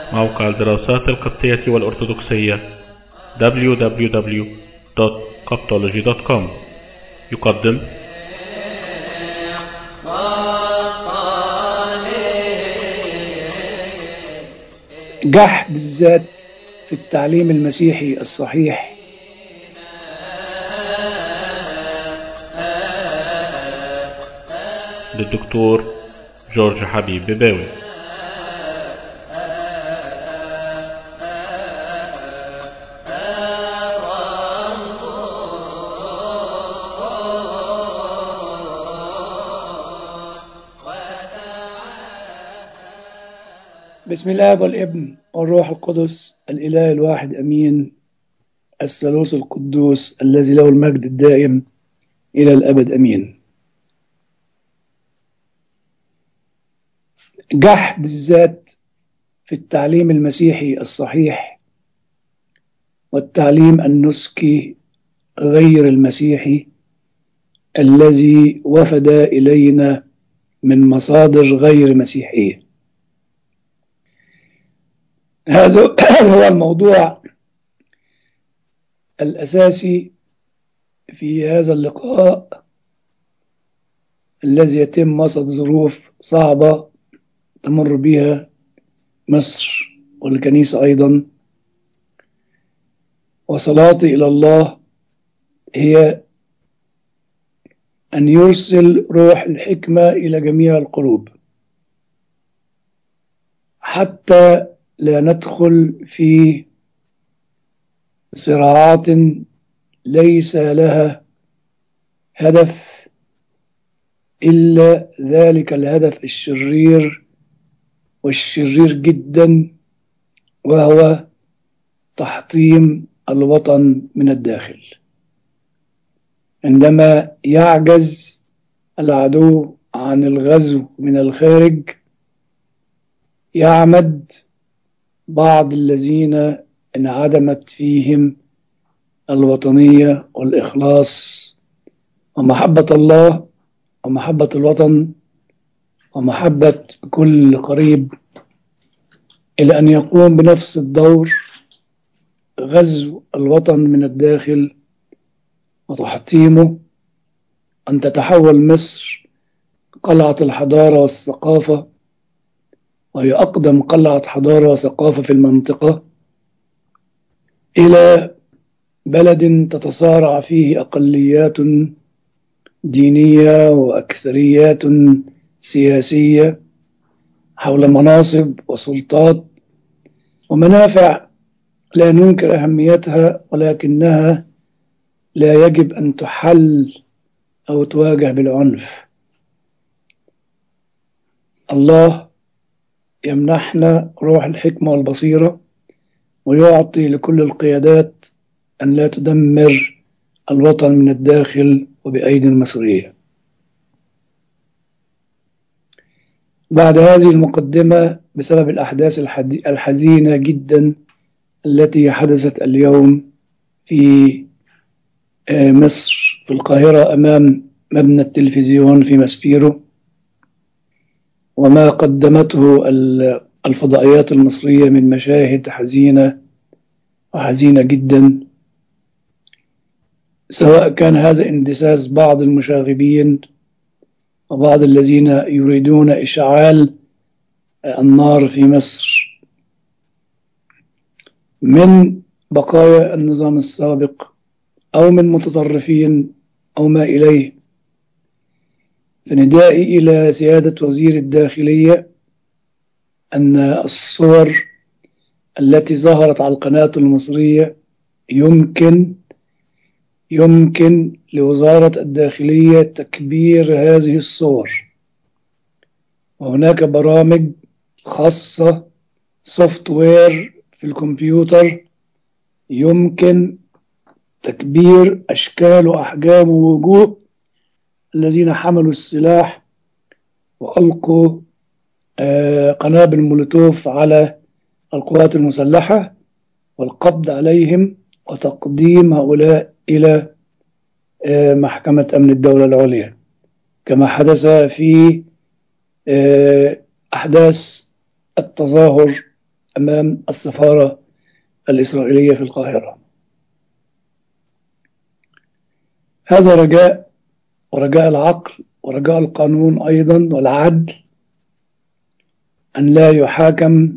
موقع الدراسات القبطية والأرثوذكسية www.coptology.com يقدم جحد الذات في التعليم المسيحي الصحيح للدكتور جورج حبيب بباوي بسم الله والابن والروح القدس الإله الواحد أمين الثالوث القدوس الذي له المجد الدائم إلى الأبد أمين جحد الذات في التعليم المسيحي الصحيح والتعليم النسكي غير المسيحي الذي وفد إلينا من مصادر غير مسيحيه هذا هو الموضوع الأساسي في هذا اللقاء الذي يتم وسط ظروف صعبة تمر بها مصر والكنيسة أيضا وصلاتي إلى الله هي أن يرسل روح الحكمة إلى جميع القلوب حتى لا ندخل في صراعات ليس لها هدف إلا ذلك الهدف الشرير والشرير جدا وهو تحطيم الوطن من الداخل عندما يعجز العدو عن الغزو من الخارج يعمد بعض الذين انعدمت فيهم الوطنية والإخلاص ومحبة الله ومحبة الوطن ومحبة كل قريب إلى أن يقوم بنفس الدور غزو الوطن من الداخل وتحطيمه أن تتحول مصر قلعة الحضارة والثقافة وهي أقدم قلعة حضارة وثقافة في المنطقة إلى بلد تتصارع فيه أقليات دينية وأكثريات سياسية حول مناصب وسلطات ومنافع لا ننكر أهميتها ولكنها لا يجب أن تحل أو تواجه بالعنف الله يمنحنا روح الحكمة والبصيرة ويعطي لكل القيادات أن لا تدمر الوطن من الداخل وبأيدي المصرية بعد هذه المقدمة بسبب الأحداث الحزينة جدا التي حدثت اليوم في مصر في القاهرة أمام مبنى التلفزيون في ماسبيرو وما قدمته الفضائيات المصرية من مشاهد حزينة وحزينة جدا سواء كان هذا اندساس بعض المشاغبين وبعض الذين يريدون إشعال النار في مصر من بقايا النظام السابق أو من متطرفين أو ما إليه فندائي إلى سيادة وزير الداخلية أن الصور التي ظهرت على القناة المصرية يمكن يمكن لوزارة الداخلية تكبير هذه الصور وهناك برامج خاصة سوفت وير في الكمبيوتر يمكن تكبير أشكال وأحجام ووجوه الذين حملوا السلاح وألقوا قنابل مولوتوف على القوات المسلحة والقبض عليهم وتقديم هؤلاء إلى محكمة أمن الدولة العليا كما حدث في أحداث التظاهر أمام السفارة الإسرائيلية في القاهرة هذا رجاء ورجاء العقل ورجاء القانون أيضا والعدل أن لا يحاكم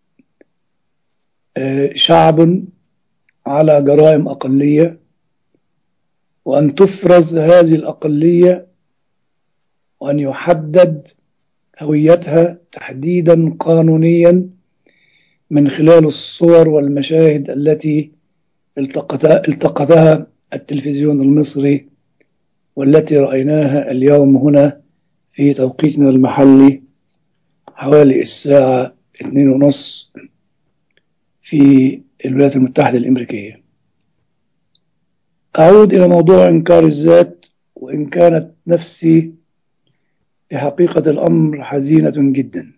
شعب على جرائم أقلية وأن تفرز هذه الأقلية وأن يحدد هويتها تحديدا قانونيا من خلال الصور والمشاهد التي التقطها, التقطها التلفزيون المصري والتي رأيناها اليوم هنا في توقيتنا المحلي حوالي الساعة اثنين ونص في الولايات المتحدة الأمريكية أعود إلى موضوع إنكار الذات وإن كانت نفسي في حقيقة الأمر حزينة جدا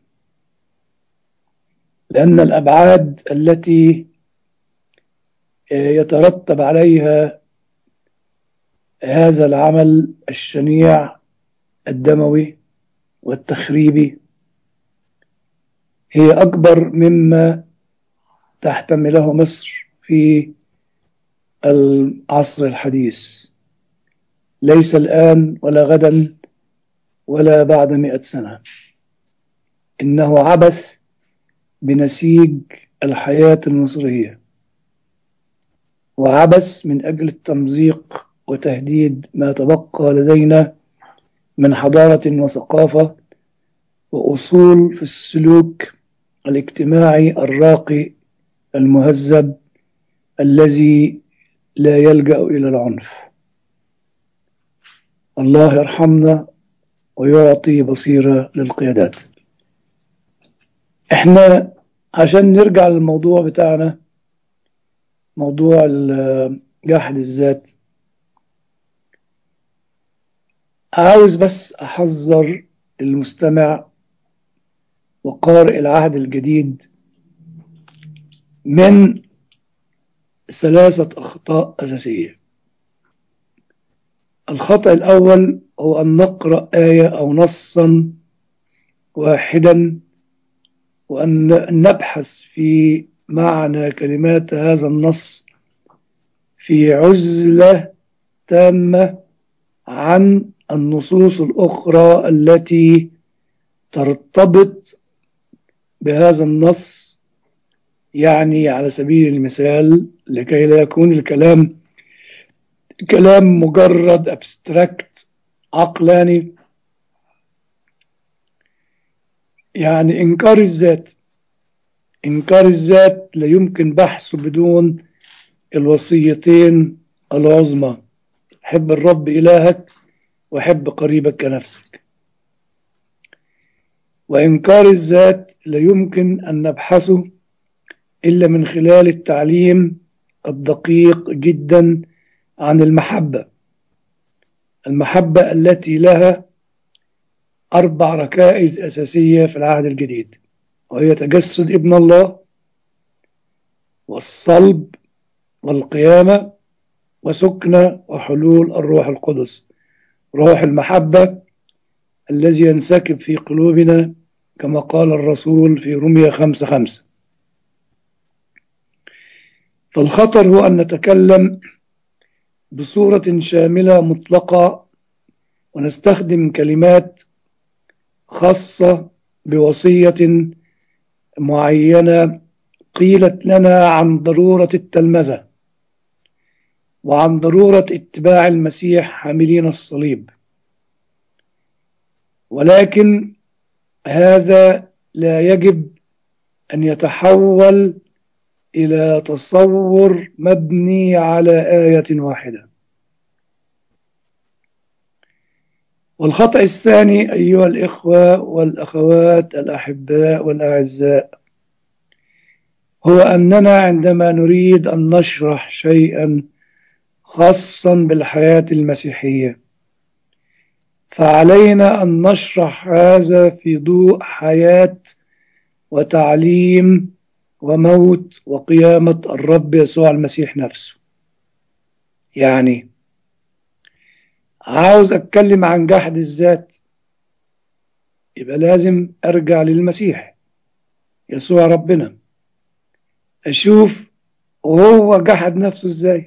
لأن الأبعاد التي يترتب عليها هذا العمل الشنيع الدموي والتخريبي هي أكبر مما تحتمله مصر في العصر الحديث ليس الآن ولا غدا ولا بعد مئة سنة إنه عبث بنسيج الحياة المصرية وعبث من أجل التمزيق وتهديد ما تبقى لدينا من حضارة وثقافة وأصول في السلوك الاجتماعي الراقي المهذب الذي لا يلجأ إلى العنف الله يرحمنا ويعطي بصيرة للقيادات احنا عشان نرجع للموضوع بتاعنا موضوع جحد الذات عاوز بس أحذر المستمع وقارئ العهد الجديد من ثلاثة أخطاء أساسية الخطأ الأول هو أن نقرأ آية أو نصا واحدا وأن نبحث في معنى كلمات هذا النص في عزلة تامة عن النصوص الأخرى التي ترتبط بهذا النص يعني على سبيل المثال لكي لا يكون الكلام كلام مجرد ابستراكت عقلاني يعني إنكار الذات إنكار الذات لا يمكن بحثه بدون الوصيتين العظمى حب الرب إلهك وحب قريبك كنفسك وإنكار الذات لا يمكن أن نبحثه إلا من خلال التعليم الدقيق جدا عن المحبة المحبة التي لها أربع ركائز أساسية في العهد الجديد وهي تجسد ابن الله والصلب والقيامة وسكنة وحلول الروح القدس روح المحبة الذي ينسكب في قلوبنا كما قال الرسول في رمية خمسة خمسة فالخطر هو أن نتكلم بصورة شاملة مطلقة ونستخدم كلمات خاصة بوصية معينة قيلت لنا عن ضرورة التلمذة وعن ضرورة اتباع المسيح حاملين الصليب ولكن هذا لا يجب أن يتحول إلى تصور مبني على آية واحدة والخطأ الثاني أيها الإخوة والأخوات الأحباء والأعزاء هو أننا عندما نريد أن نشرح شيئا خاصا بالحياة المسيحية فعلينا أن نشرح هذا في ضوء حياة وتعليم وموت وقيامة الرب يسوع المسيح نفسه يعني عاوز أتكلم عن جحد الذات يبقى لازم أرجع للمسيح يسوع ربنا أشوف وهو جحد نفسه إزاي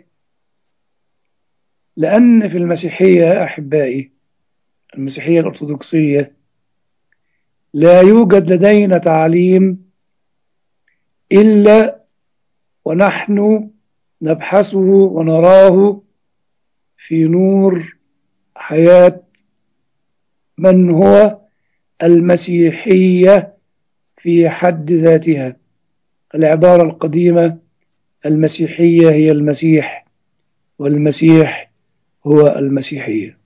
لأن في المسيحية يا أحبائي المسيحية الأرثوذكسية لا يوجد لدينا تعليم إلا ونحن نبحثه ونراه في نور حياة من هو المسيحية في حد ذاتها العبارة القديمة المسيحية هي المسيح والمسيح هو المسيحية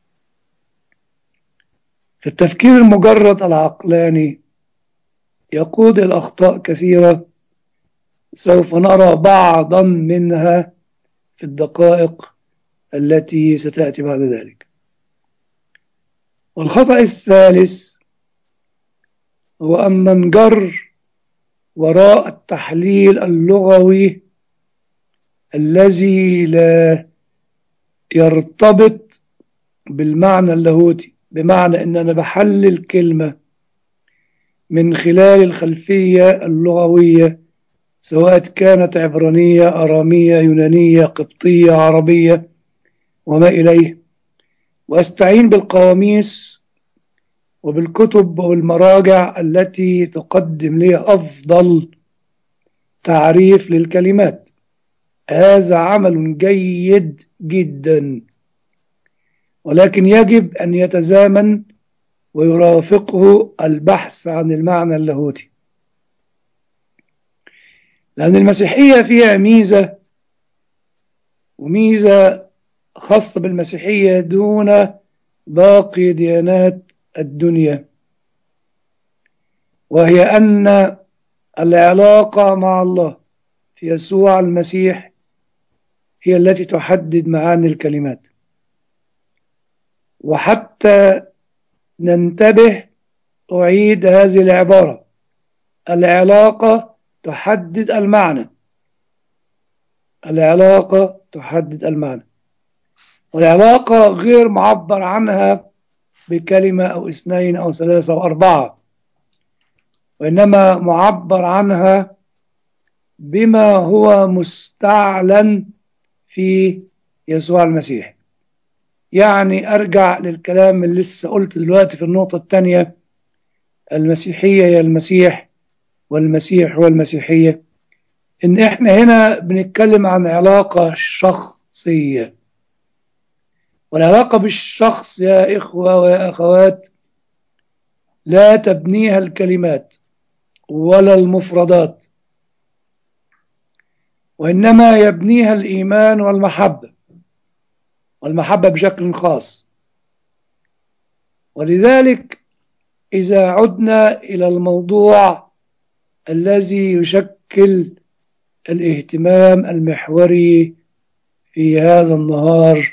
في التفكير المجرد العقلاني يقود الأخطاء كثيرة سوف نرى بعضا منها في الدقائق التي ستأتي بعد ذلك والخطأ الثالث هو أن ننجر وراء التحليل اللغوي الذي لا يرتبط بالمعنى اللاهوتي بمعنى أن أنا بحلل كلمة من خلال الخلفية اللغوية سواء كانت عبرانية أرامية يونانية قبطية عربية وما إليه وأستعين بالقواميس وبالكتب والمراجع التي تقدم لي أفضل تعريف للكلمات هذا عمل جيد جدا ولكن يجب أن يتزامن ويرافقه البحث عن المعنى اللاهوتي لأن المسيحية فيها ميزة وميزة خاصة بالمسيحية دون باقي ديانات الدنيا وهي أن العلاقة مع الله في يسوع المسيح هي التي تحدد معاني الكلمات وحتى ننتبه أعيد هذه العبارة العلاقة تحدد المعنى العلاقة تحدد المعنى والعلاقة غير معبر عنها بكلمة أو اثنين أو ثلاثة أو أربعة وإنما معبر عنها بما هو مستعلن في يسوع المسيح يعني أرجع للكلام اللي لسه قلت دلوقتي في النقطة الثانية المسيحية هي المسيح والمسيح هو المسيحية إن إحنا هنا بنتكلم عن علاقة شخصية والعلاقة بالشخص يا إخوة ويا أخوات لا تبنيها الكلمات ولا المفردات وإنما يبنيها الإيمان والمحبة والمحبة بشكل خاص ولذلك إذا عدنا إلى الموضوع الذي يشكل الاهتمام المحوري في هذا النهار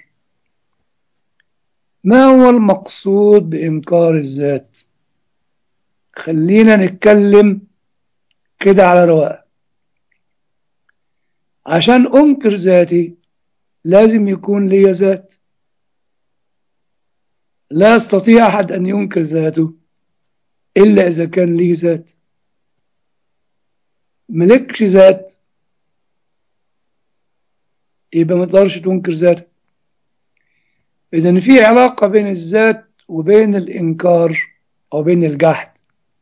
ما هو المقصود بإنكار الذات خلينا نتكلم كده على رواق عشان أنكر ذاتي لازم يكون لي ذات لا يستطيع أحد أن ينكر ذاته إلا إذا كان لي ذات ملكش ذات يبقى ما تقدرش تنكر ذاتك إذا في علاقة بين الذات وبين الإنكار أو بين الجحد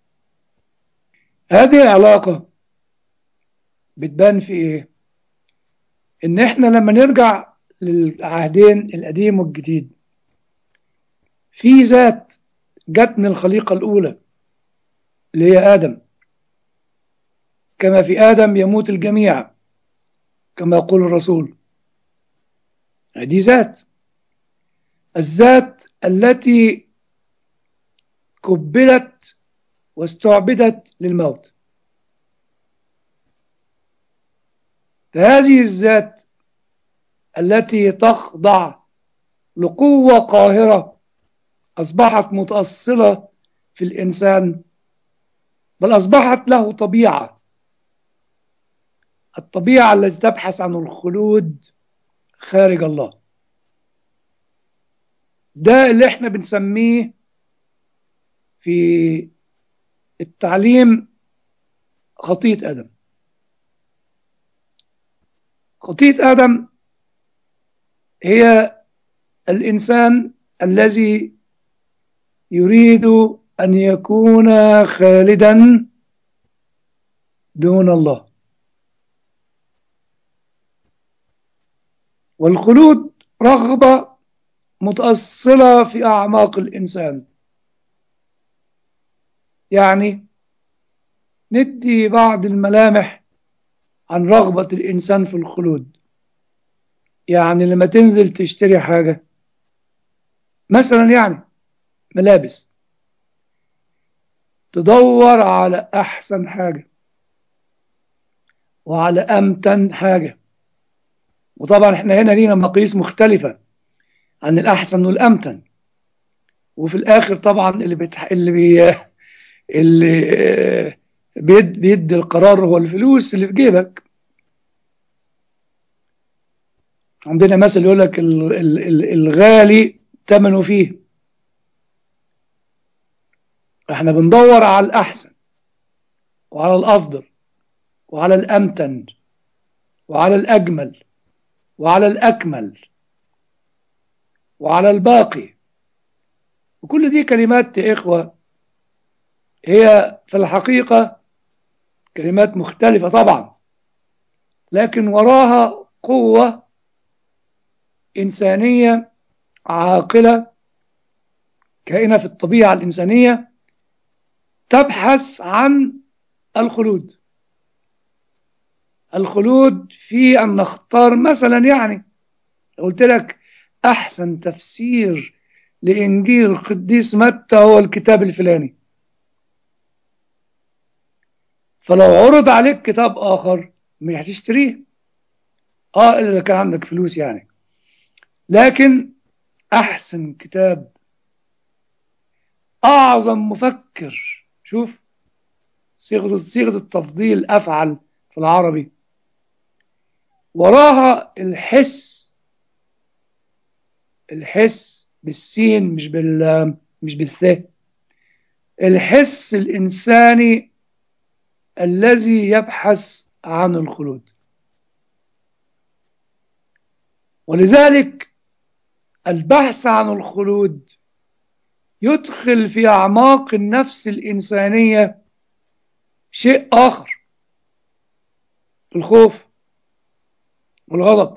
هذه العلاقة بتبان في إيه؟ إن إحنا لما نرجع للعهدين القديم والجديد في ذات جت من الخليقة الأولى اللي هي آدم كما في آدم يموت الجميع كما يقول الرسول دي ذات الذات التي كبلت واستعبدت للموت فهذه الذات التي تخضع لقوة قاهرة أصبحت متأصلة في الإنسان بل أصبحت له طبيعة الطبيعة التي تبحث عن الخلود خارج الله ده اللي احنا بنسميه في التعليم خطية آدم خطية آدم هي الإنسان الذي يريد أن يكون خالدا دون الله والخلود رغبة متأصلة في أعماق الإنسان يعني ندي بعض الملامح عن رغبة الإنسان في الخلود يعني لما تنزل تشتري حاجة مثلا يعني ملابس تدور على أحسن حاجة وعلى أمتن حاجة وطبعا احنا هنا لينا مقاييس مختلفة عن الأحسن والأمتن وفي الآخر طبعا اللي بتح... اللي بي... اللي بيد... بيدي القرار هو الفلوس اللي في جيبك عندنا مثل يقول لك ال... ال... الغالي ثمنه فيه احنا بندور على الأحسن وعلى الأفضل وعلى الأمتن وعلى الأجمل وعلى الأكمل وعلى الباقي وكل دي كلمات يا إخوة هي في الحقيقة كلمات مختلفة طبعا لكن وراها قوة إنسانية عاقلة كائنة في الطبيعة الإنسانية تبحث عن الخلود الخلود في أن نختار مثلا يعني قلت لك أحسن تفسير لإنجيل القديس متى هو الكتاب الفلاني فلو عرض عليك كتاب آخر مش هتشتريه اه إلا كان عندك فلوس يعني لكن أحسن كتاب أعظم مفكر شوف صيغة صيغة التفضيل أفعل في العربي وراها الحس الحس بالسين مش بال مش بالثاء الحس الإنساني الذي يبحث عن الخلود ولذلك البحث عن الخلود يدخل في أعماق النفس الإنسانية شيء آخر الخوف والغضب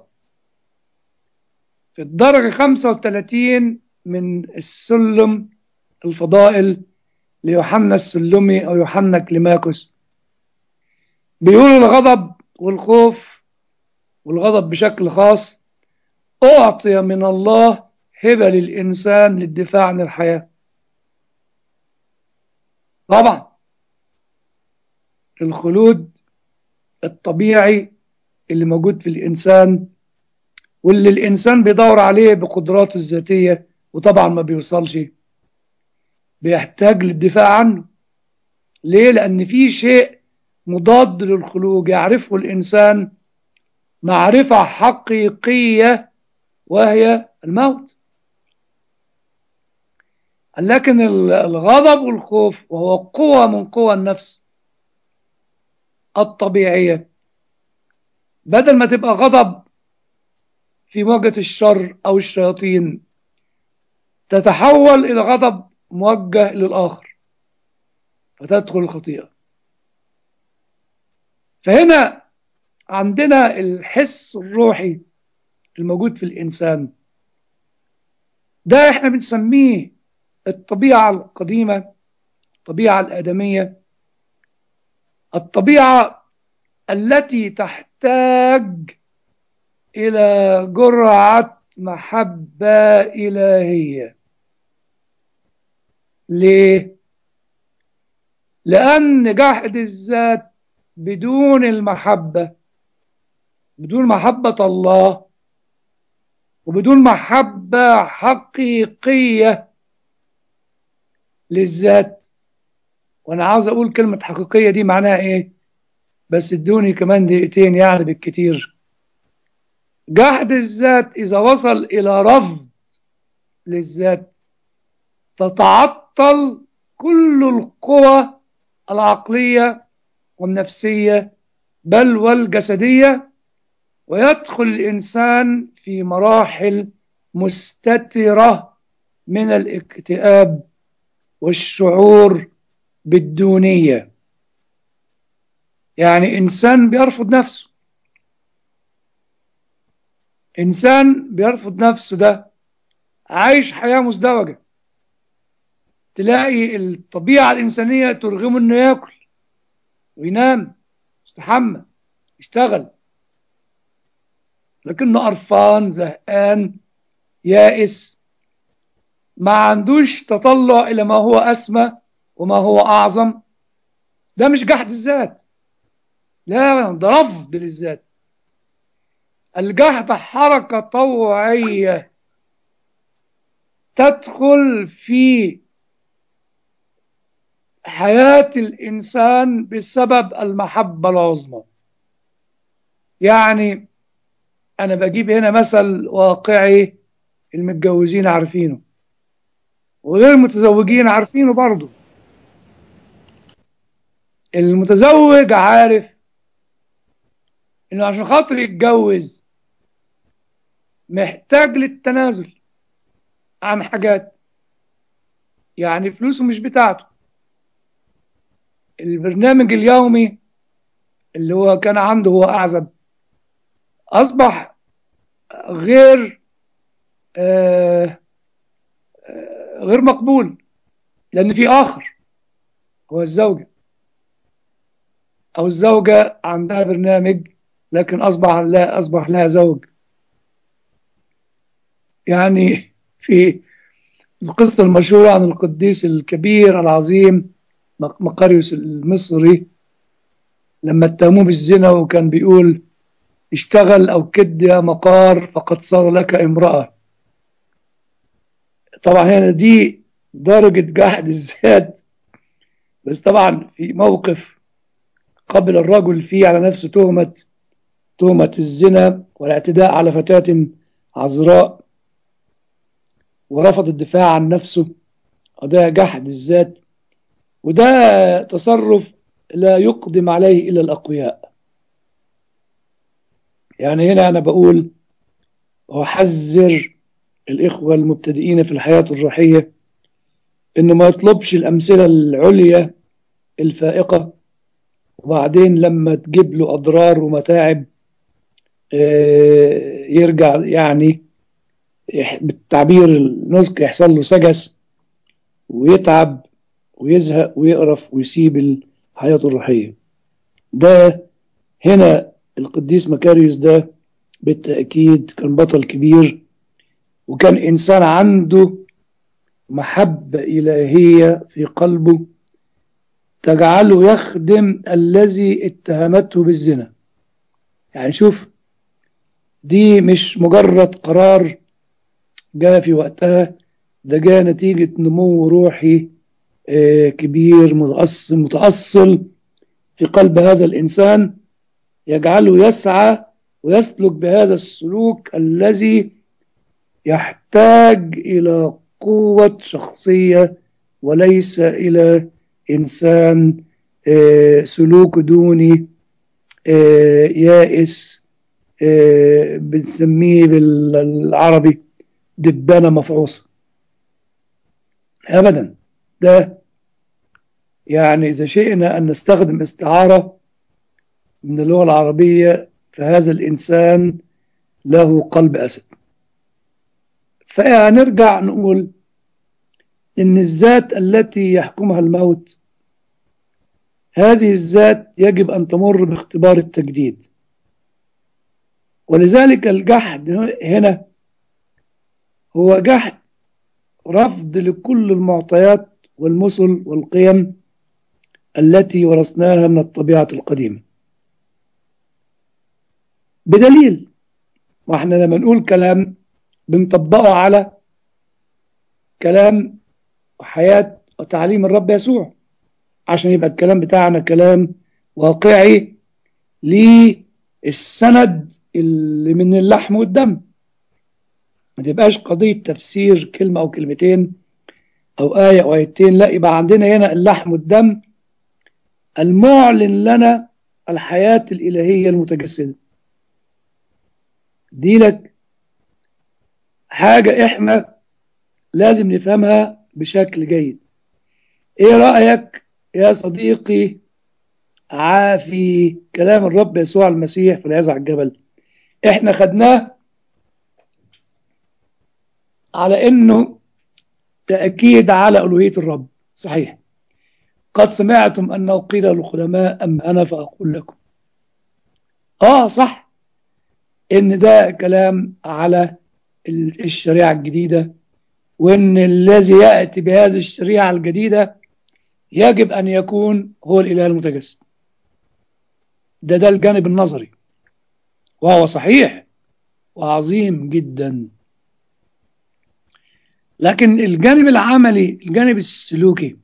في الدرجة 35 من السلم الفضائل ليوحنا السلمي أو يوحنا كليماكوس بيقول الغضب والخوف والغضب بشكل خاص أعطي من الله هبة للإنسان للدفاع عن الحياة طبعا الخلود الطبيعي اللي موجود في الإنسان واللي الإنسان بيدور عليه بقدراته الذاتية وطبعا ما بيوصلش بيحتاج للدفاع عنه ليه؟ لأن في شيء مضاد للخلود يعرفه الإنسان معرفة حقيقية وهي الموت لكن الغضب والخوف وهو قوة من قوى النفس الطبيعية بدل ما تبقى غضب في مواجهة الشر أو الشياطين تتحول إلى غضب موجه للآخر فتدخل الخطيئة فهنا عندنا الحس الروحي الموجود في الإنسان ده احنا بنسميه الطبيعة القديمة الطبيعة الآدمية الطبيعة التي تحتاج إلى جرعة محبة إلهية ليه؟ لأن جحد الذات بدون المحبة بدون محبة الله وبدون محبة حقيقية للذات وأنا عاوز أقول كلمة حقيقية دي معناها إيه بس ادوني كمان دقيقتين يعني بالكتير جحد الذات إذا وصل إلى رفض للذات تتعطل كل القوى العقلية والنفسية بل والجسدية ويدخل الإنسان في مراحل مستترة من الاكتئاب والشعور بالدونية يعني إنسان بيرفض نفسه إنسان بيرفض نفسه ده عايش حياة مزدوجة تلاقي الطبيعة الإنسانية ترغمه إنه ياكل وينام يستحمى يشتغل لكنه قرفان زهقان يائس ما عندوش تطلع إلى ما هو أسمى وما هو أعظم ده مش جحد الذات لا ده رفض للذات الجحد حركة طوعية تدخل في حياة الإنسان بسبب المحبة العظمى يعني أنا بجيب هنا مثل واقعي المتجوزين عارفينه وغير المتزوجين عارفينه برضه المتزوج عارف انه عشان خاطر يتجوز محتاج للتنازل عن حاجات يعني فلوسه مش بتاعته البرنامج اليومي اللي هو كان عنده هو أعزب أصبح غير آه آه غير مقبول لأن في آخر هو الزوجة أو الزوجة عندها برنامج لكن أصبح لا أصبح لها زوج يعني في القصة المشهورة عن القديس الكبير العظيم مقاريوس المصري لما اتهموه بالزنا وكان بيقول اشتغل أو كد يا مقار فقد صار لك امرأة طبعا هنا دي درجة جحد الذات بس طبعا في موقف قبل الرجل فيه على نفسه تهمة تهمة الزنا والاعتداء على فتاة عذراء ورفض الدفاع عن نفسه وده جحد الذات وده تصرف لا يقدم عليه إلا الأقوياء يعني هنا أنا بقول وحذر الإخوة المبتدئين في الحياة الروحية إنه ما يطلبش الأمثلة العليا الفائقة وبعدين لما تجيب له أضرار ومتاعب يرجع يعني بالتعبير النسك يحصل له سجس ويتعب ويزهق ويقرف ويسيب الحياة الروحية ده هنا القديس مكاريوس ده بالتأكيد كان بطل كبير وكان إنسان عنده محبة إلهية في قلبه تجعله يخدم الذي اتهمته بالزنا يعني شوف دي مش مجرد قرار جاء في وقتها ده جاء نتيجة نمو روحي كبير متأصل, متأصل في قلب هذا الإنسان يجعله يسعى ويسلك بهذا السلوك الذي يحتاج إلى قوة شخصية وليس إلى إنسان سلوك دوني يائس بنسميه بالعربي دبانة مفعوصة أبدا ده يعني إذا شئنا أن نستخدم استعارة من اللغة العربية فهذا الإنسان له قلب أسد فنرجع نقول إن الذات التي يحكمها الموت هذه الذات يجب أن تمر باختبار التجديد ولذلك الجحد هنا هو جحد رفض لكل المعطيات والمثل والقيم التي ورثناها من الطبيعة القديمة بدليل واحنا لما نقول كلام بنطبقه على كلام وحياة وتعليم الرب يسوع عشان يبقى الكلام بتاعنا كلام واقعي للسند اللي من اللحم والدم ما تبقاش قضية تفسير كلمة أو كلمتين أو آية أو آيتين لا يبقى عندنا هنا اللحم والدم المعلن لنا الحياة الإلهية المتجسدة دي لك حاجة احنا لازم نفهمها بشكل جيد ايه رأيك يا صديقي عافي كلام الرب يسوع المسيح في العزة على الجبل احنا خدناه على انه تأكيد على ألوهية الرب صحيح قد سمعتم أنه قيل للقدماء أما أنا فأقول لكم آه صح إن ده كلام على الشريعة الجديدة وإن الذي يأتي بهذه الشريعة الجديدة يجب أن يكون هو الإله المتجسد ده ده الجانب النظري وهو صحيح وعظيم جدا لكن الجانب العملي الجانب السلوكي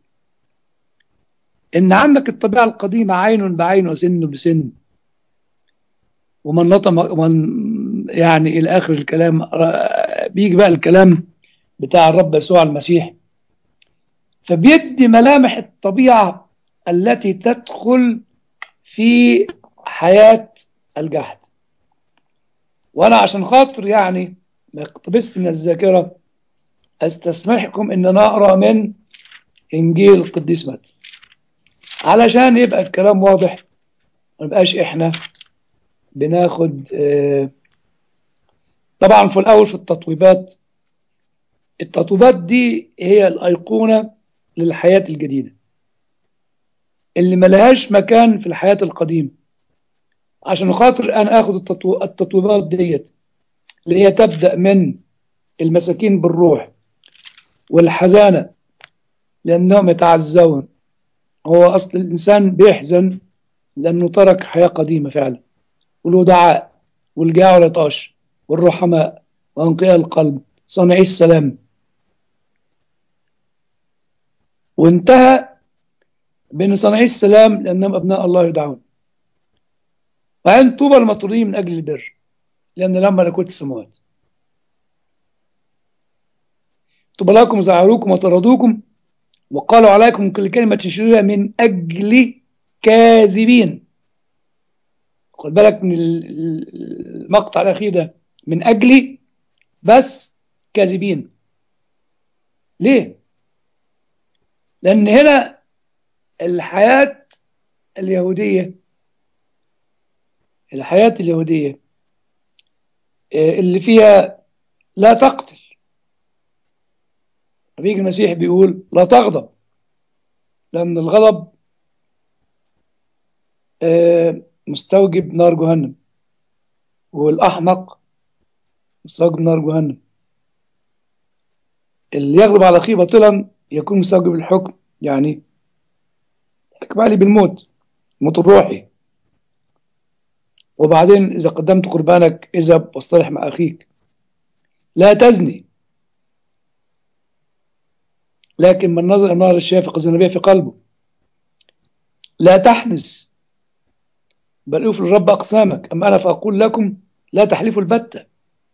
ان عندك الطبيعه القديمه عين بعين وسن بسن ومن لطم ومن يعني الى اخر الكلام بيجي بقى الكلام بتاع الرب يسوع المسيح فبيدي ملامح الطبيعه التي تدخل في حياه الجحد وانا عشان خاطر يعني ما اقتبست من الذاكره استسمحكم ان انا اقرا من انجيل القديس متى علشان يبقى الكلام واضح ما نبقاش احنا بناخد اه طبعا في الاول في التطويبات التطويبات دي هي الايقونه للحياه الجديده اللي ملهاش مكان في الحياه القديمه عشان خاطر انا اخد التطو... التطويبات ديت اللي هي تبدا من المساكين بالروح والحزانة لأنهم يتعزون هو أصل الإنسان بيحزن لأنه ترك حياة قديمة فعلا والودعاء والجاع والعطاش والرحماء وأنقياء القلب صانعي السلام وانتهى بين صانعي السلام لأنهم أبناء الله يدعون وعند طوبى المطرودين من أجل البر لأن لما ملكوت السماوات طوبى لكم زعروكم وطردوكم وقالوا عليكم كل كلمة تشريها من أجل كاذبين خد بالك من المقطع الأخير ده من أجل بس كاذبين ليه؟ لأن هنا الحياة اليهودية الحياة اليهودية اللي فيها لا تقتل بيجي المسيح بيقول لا تغضب لأن الغضب مستوجب نار جهنم والأحمق مستوجب نار جهنم اللي يغضب على أخيه باطلا يكون مستوجب الحكم يعني حكم عليه بالموت الموت الروحي وبعدين إذا قدمت قربانك اذهب واصطلح مع أخيك لا تزني لكن من نظر النار الشافق الزنبية في قلبه لا تحنس بل اوفوا الرب أقسامك أما أنا فأقول لكم لا تحلفوا البتة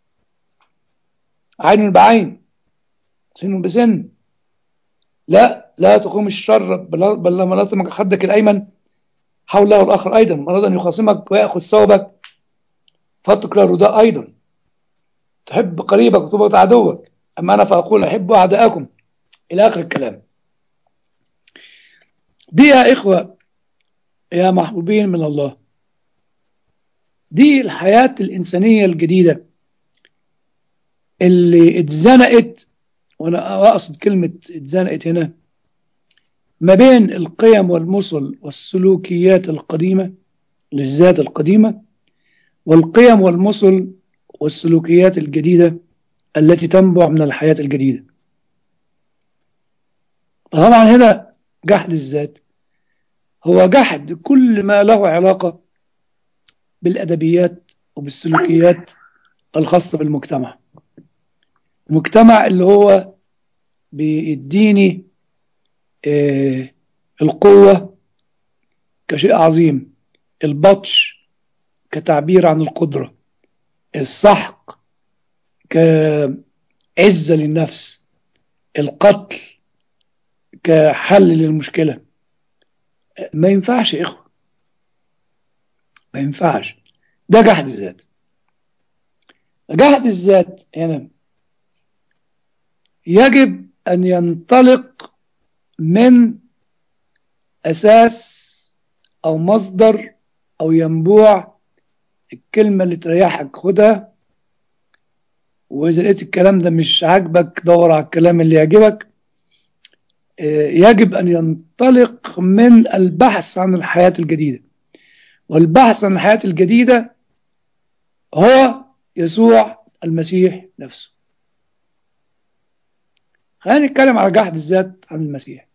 عين بعين سن بسن لا لا تقوم الشر بل لما نطمك خدك الأيمن حوله الآخر أيضا من أراد أن يخاصمك ويأخذ ثوبك فاترك له الرداء أيضا تحب قريبك وتبغض عدوك أما أنا فأقول أحب أعداءكم إلى آخر الكلام دي يا إخوة يا محبوبين من الله دي الحياة الإنسانية الجديدة اللي اتزنقت وأنا أقصد كلمة اتزنقت هنا ما بين القيم والمثل والسلوكيات القديمة للذات القديمة والقيم والمثل والسلوكيات الجديدة التي تنبع من الحياة الجديدة طبعا هنا جحد الذات هو جحد كل ما له علاقة بالأدبيات وبالسلوكيات الخاصة بالمجتمع المجتمع اللي هو بيديني آه القوة كشيء عظيم البطش كتعبير عن القدرة السحق كعزة للنفس القتل كحل للمشكلة ما ينفعش يا إخوة ما ينفعش ده جحد الذات جهد الذات هنا يجب أن ينطلق من أساس أو مصدر أو ينبوع الكلمة اللي تريحك خدها وإذا لقيت الكلام ده مش عاجبك دور على الكلام اللي يعجبك يجب أن ينطلق من البحث عن الحياة الجديدة والبحث عن الحياة الجديدة هو يسوع المسيح نفسه خلينا نتكلم على جحد الذات عن المسيح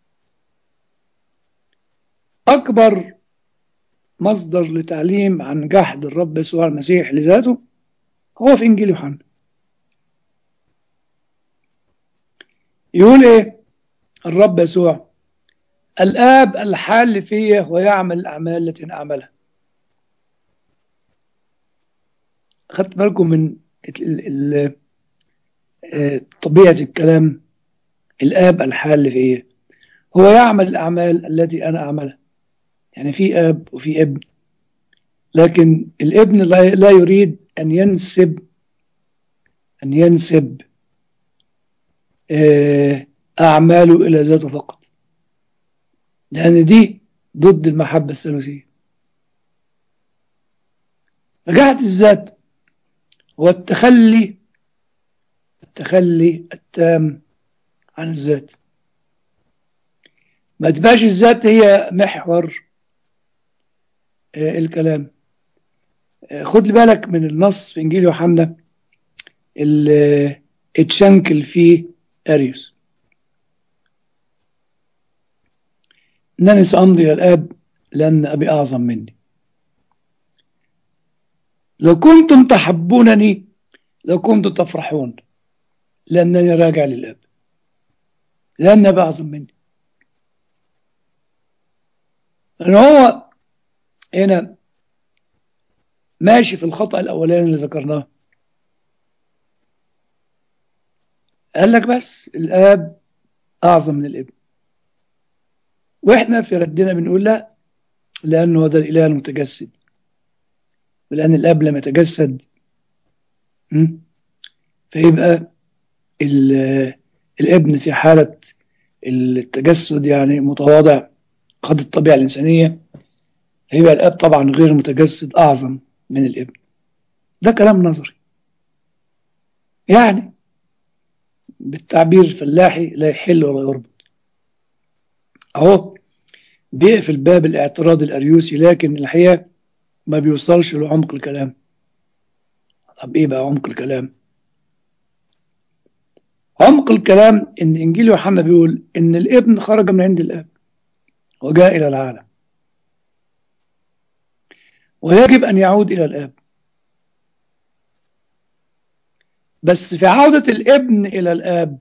أكبر مصدر لتعليم عن جحد الرب يسوع المسيح لذاته هو في إنجيل يوحنا يقول إيه الرب يسوع الآب الحال فيه ويعمل الأعمال التي أنا أعملها خدت بالكم من ال ال طبيعة الكلام الآب الحال فيه هو يعمل الأعمال التي أنا أعملها يعني في آب وفي ابن لكن الابن لا يريد أن ينسب أن ينسب أعماله إلى ذاته فقط لأن دي ضد المحبة الثالوثية فجهة الذات هو التخلي التخلي التام عن الذات ما تبقاش الذات هي محور الكلام خد بالك من النص في انجيل يوحنا اللي اتشنكل فيه اريوس انني سامضي الى الاب لان ابي اعظم مني لو كنتم تحبونني لكنتم تفرحون لانني راجع للاب لان ابي اعظم مني لان هو هنا ماشي في الخطأ الأولاني اللي ذكرناه قال لك بس الآب أعظم من الابن وإحنا في ردنا بنقول لا لأنه هذا الإله المتجسد ولأن الآب لم يتجسد فيبقى الابن في حالة التجسد يعني متواضع خد الطبيعة الإنسانية هيبقى الاب طبعا غير متجسد اعظم من الابن ده كلام نظري يعني بالتعبير الفلاحي لا يحل ولا يربط اهو بيقفل باب الاعتراض الاريوسي لكن الحقيقه ما بيوصلش لعمق الكلام طب ايه بقى عمق الكلام عمق الكلام ان انجيل يوحنا بيقول ان الابن خرج من عند الاب وجاء الى العالم ويجب أن يعود إلى الآب بس في عودة الابن إلى الآب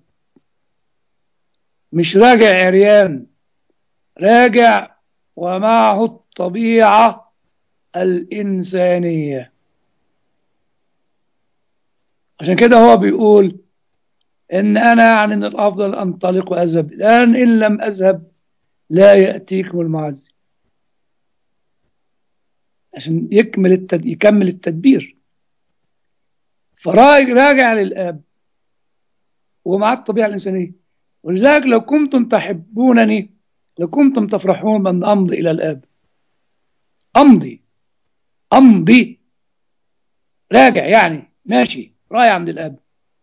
مش راجع عريان راجع ومعه الطبيعة الإنسانية عشان كده هو بيقول إن أنا يعني من الأفضل أنطلق وأذهب الآن إن لم أذهب لا يأتيكم المعزي عشان يكمل التد... يكمل التدبير فراجع للآب ومع الطبيعة الإنسانية ولذلك لو كنتم تحبونني لكنتم تفرحون بأن أمضي إلى الآب أمضي أمضي راجع يعني ماشي رايح عند الآب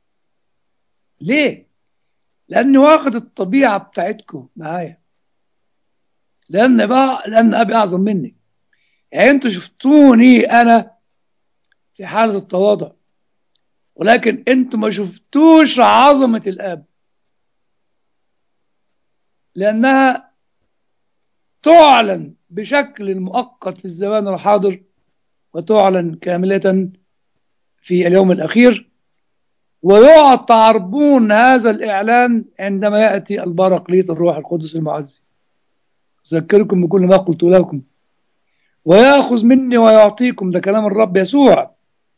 ليه؟ لأني واخد الطبيعة بتاعتكم معايا لأن بقى لأن أبي أعظم مني يعني انتوا شفتوني انا في حالة التواضع ولكن انتوا ما شفتوش عظمة الاب لانها تعلن بشكل مؤقت في الزمان الحاضر وتعلن كاملة في اليوم الأخير ويعطى عربون هذا الإعلان عندما يأتي البرقليط الروح القدس المعزي أذكركم بكل ما قلت لكم ويأخذ مني ويعطيكم ده كلام الرب يسوع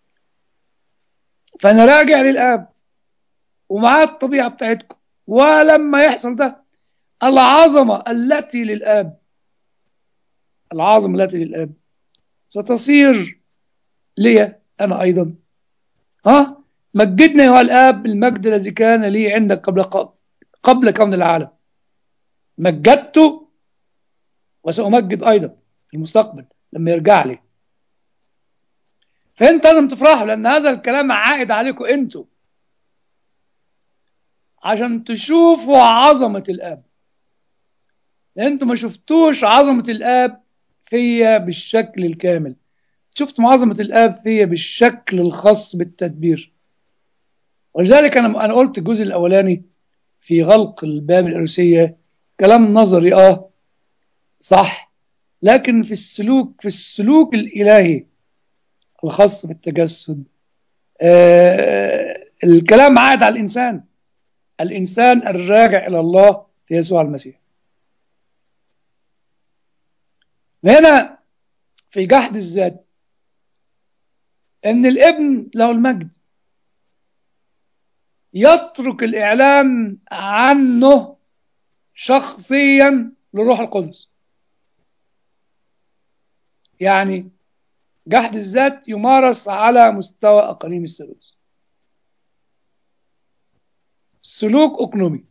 فأنا راجع للآب ومعاه الطبيعة بتاعتكم ولما يحصل ده العظمة التي للآب العظمة التي للآب ستصير لي أنا أيضا ها مجدنا أيها الآب المجد الذي كان لي عندك قبل قبل كون العالم مجدته وسأمجد أيضا في المستقبل لما يرجع لي فأنت لازم تفرحوا لأن هذا الكلام عائد عليكم أنتوا عشان تشوفوا عظمة الآب أنتوا ما شفتوش عظمة الآب فيا بالشكل الكامل شفتم عظمة الآب فيا بالشكل الخاص بالتدبير ولذلك أنا أنا قلت الجزء الأولاني في غلق الباب الإرسية كلام نظري آه صح لكن في السلوك في السلوك الإلهي الخاص بالتجسد آه الكلام عاد على الإنسان الإنسان الراجع إلى الله في يسوع المسيح هنا في جحد الذات ان الابن له المجد يترك الاعلان عنه شخصيا للروح القدس يعني جحد الذات يمارس على مستوى اقانيم الثالوث سلوك اقنومي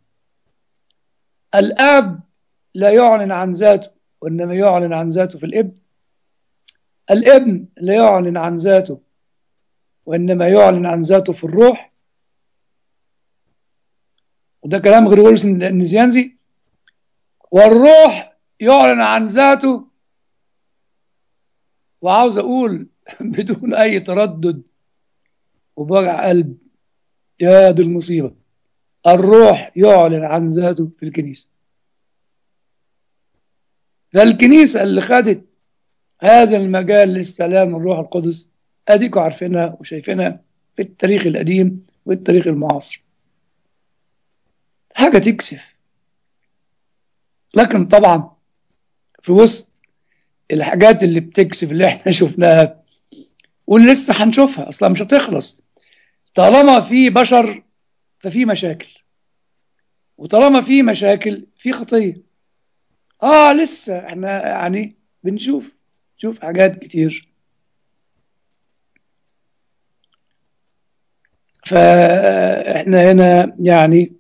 الاب لا يعلن عن ذاته وانما يعلن عن ذاته في الابن الابن لا يعلن عن ذاته وإنما يعلن عن ذاته في الروح وده كلام غريغوريوس النزيانزي والروح يعلن عن ذاته وعاوز أقول بدون أي تردد وبوجع قلب يا دي المصيبة الروح يعلن عن ذاته في الكنيسة فالكنيسة اللي خدت هذا المجال للسلام الروح القدس اديكوا عارفينها وشايفينها في التاريخ القديم والتاريخ المعاصر حاجة تكسف لكن طبعا في وسط الحاجات اللي بتكسف اللي احنا شفناها واللي لسه هنشوفها اصلا مش هتخلص طالما في بشر ففي مشاكل وطالما في مشاكل في خطية اه لسه احنا يعني بنشوف نشوف حاجات كتير فاحنا هنا يعني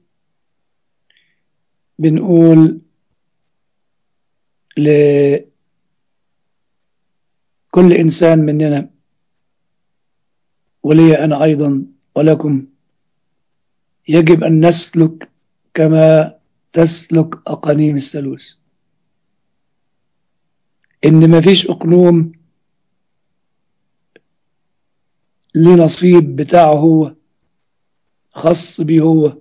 بنقول لكل إنسان مننا ولي أنا أيضا ولكم يجب أن نسلك كما تسلك أقانيم الثالوث إن ما فيش أقنوم ليه نصيب بتاعه هو خاص بيه هو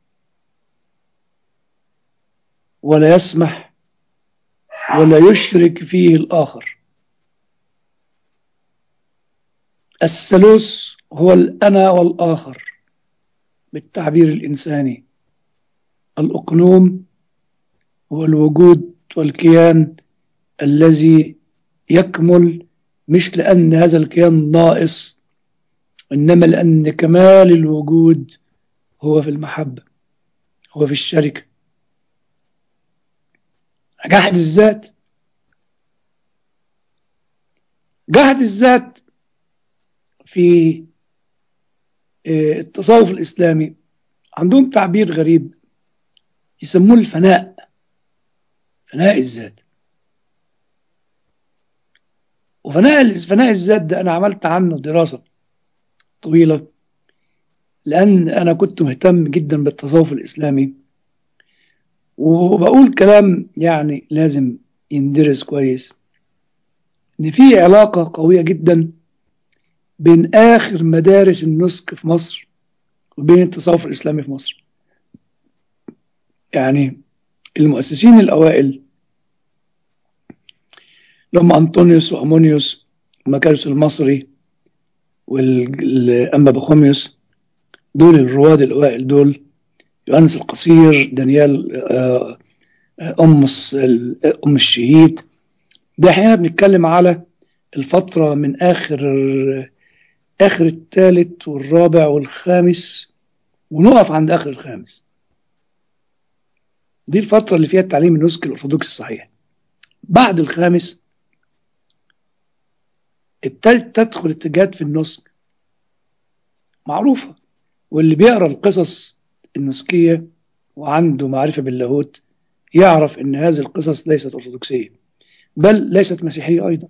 ولا يسمح ولا يشرك فيه الآخر الثالوث هو الأنا والآخر بالتعبير الإنساني الأقنوم هو الوجود والكيان الذي يكمل مش لأن هذا الكيان ناقص إنما لأن كمال الوجود هو في المحبة هو في الشركة جحد الذات جحد الذات في التصوف الإسلامي عندهم تعبير غريب يسموه الفناء فناء الذات وفناء فناء الذات ده أنا عملت عنه دراسة طويلة لأن أنا كنت مهتم جدا بالتصوف الإسلامي وبقول كلام يعني لازم يندرس كويس إن في علاقة قوية جدا بين آخر مدارس النسك في مصر وبين التصوف الإسلامي في مصر يعني المؤسسين الأوائل لما أنطونيوس وأمونيوس ومكارس المصري والأنبا بخوميوس دول الرواد الأوائل دول يوحنس القصير دانيال أم أم الشهيد ده احنا بنتكلم على الفترة من آخر آخر الثالث والرابع والخامس ونقف عند آخر الخامس دي الفترة اللي فيها التعليم النسك الأرثوذكسي الصحيح بعد الخامس ابتدت تدخل اتجاهات في النسك معروفة واللي بيقرا القصص النسكية وعنده معرفة باللاهوت يعرف ان هذه القصص ليست أرثوذكسية بل ليست مسيحية أيضا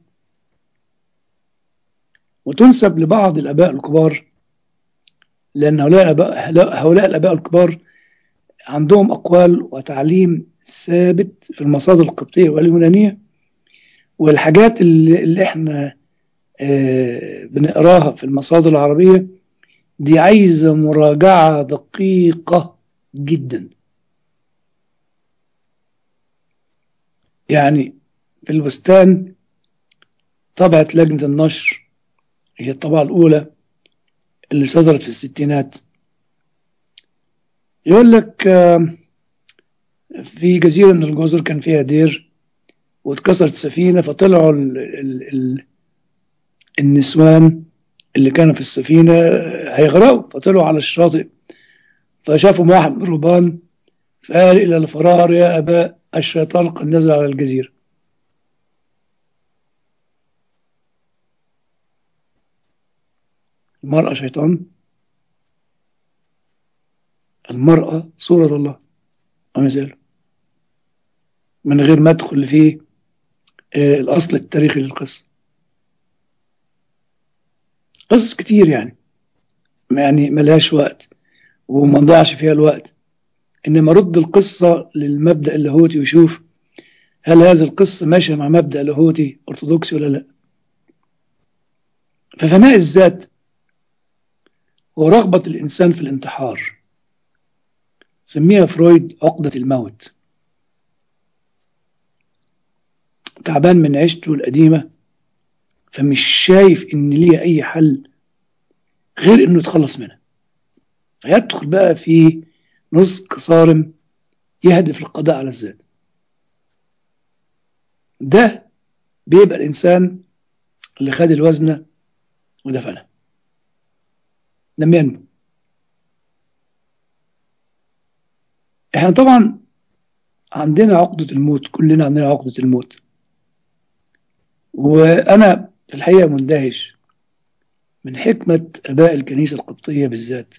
وتنسب لبعض الآباء الكبار لأن هؤلاء الآباء, هؤلاء الآباء الكبار عندهم أقوال وتعليم ثابت في المصادر القبطية واليونانية والحاجات اللي, اللي احنا آه بنقراها في المصادر العربية دي عايزة مراجعة دقيقة جدا يعني في البستان طبعت لجنة النشر هي الطبعة الأولى اللي صدرت في الستينات يقول لك في جزيرة من الجزر كان فيها دير واتكسرت سفينة فطلعوا ال ال ال النسوان اللي كانوا في السفينة هيغرقوا فطلعوا على الشاطئ فشافوا واحد من الرهبان فقال إلى الفرار يا أباء الشيطان قد نزل على الجزيرة المرأة شيطان المرأة صورة الله ومثاله من غير ما ادخل في الأصل التاريخي للقصة قصص كتير يعني يعني ملهاش وقت وما نضيعش فيها الوقت إنما رد القصة للمبدأ اللاهوتي ويشوف هل هذه القصة ماشية مع مبدأ لاهوتي أرثوذكسي ولا لا ففناء الذات هو رغبة الإنسان في الانتحار سميها فرويد عقدة الموت تعبان من عيشته القديمة فمش شايف إن ليه أي حل غير إنه يتخلص منها فيدخل بقى في نسك صارم يهدف للقضاء على الذات ده بيبقى الإنسان اللي خد الوزنة ودفنها لم ينمو احنا طبعا عندنا عقدة الموت كلنا عندنا عقدة الموت وأنا في الحقيقة مندهش من حكمة أباء الكنيسة القبطية بالذات